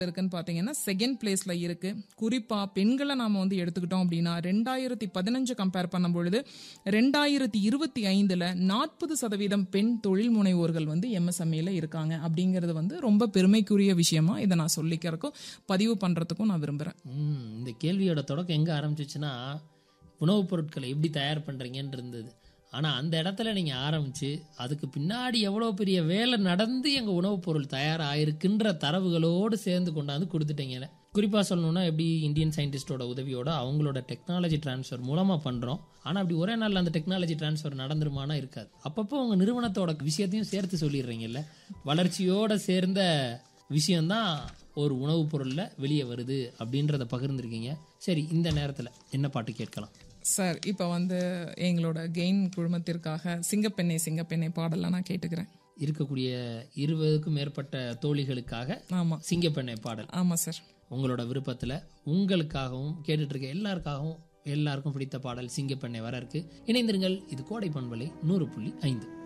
இருக்குன்னு பாத்தீங்கன்னா செகண்ட் பிளேஸ்ல இருக்கு குறிப்பா பெண்களை நாம வந்து எடுத்துக்கிட்டோம் அப்படின்னா ரெண்டாயிரத்தி பதினஞ்சு கம்பேர் பண்ணும் பொழுது ரெண்டாயிரத்தி இருபத்தி ஐந்துல நாற்பது சதவீதம் பெண் தொழில் முனைவோர்கள் வந்து எம்எஸ்எம்ஏல இருக்காங்க அப்படிங்கிறது வந்து ரொம்ப பெருமைக்குரிய விஷயமா இதை நான் சொல்லிக்கிறதுக்கும் பதிவு பண்றதுக்கும் நான் விரும்புறேன் ம், இந்த கேள்வியோட தொடக்கம் எங்கே ஆரம்பிச்சிச்சுன்னா உணவுப் பொருட்களை எப்படி தயார் பண்ணுறீங்கன்னு இருந்தது ஆனால் அந்த இடத்துல நீங்கள் ஆரம்பித்து அதுக்கு பின்னாடி எவ்வளோ பெரிய வேலை நடந்து எங்கள் உணவுப் பொருள் தயாராகிருக்குன்ற தரவுகளோடு சேர்ந்து கொண்டாந்து கொடுத்துட்டீங்க குறிப்பாக சொல்லணும்னா எப்படி இந்தியன் சயின்டிஸ்டோட உதவியோட அவங்களோட டெக்னாலஜி ட்ரான்ஸ்ஃபர் மூலமாக பண்ணுறோம் ஆனால் அப்படி ஒரே நாளில் அந்த டெக்னாலஜி ட்ரான்ஸ்ஃபர் நடந்துருமானா இருக்காது அப்பப்போ உங்கள் நிறுவனத்தோட விஷயத்தையும் சேர்த்து சொல்லிடுறீங்கல்ல வளர்ச்சியோட சேர்ந்த விஷயம்தான் ஒரு உணவுப் பொருளில் வெளியே வருது அப்படின்றத பகிர்ந்துருக்கீங்க சரி இந்த நேரத்தில் என்ன பாட்டு கேட்கலாம் சார் இப்போ வந்து எங்களோட கெயின் குழுமத்திற்காக சிங்கப்பெண்ணை சிங்கப்பெண்ணை பாடலாம் நான் கேட்டுக்கிறேன் இருக்கக்கூடிய இருபதுக்கும் மேற்பட்ட தோழிகளுக்காக ஆமா சிங்கப்பெண்ணை பாடல் ஆமா சார் உங்களோட விருப்பத்தில் உங்களுக்காகவும் கேட்டுட்டு இருக்க எல்லாருக்காகவும் எல்லாருக்கும் பிடித்த பாடல் சிங்கப்பெண்ணை வர இருக்கு இணைந்திருங்கள் இது கோடை பண்பலை நூறு புள்ளி ஐந்து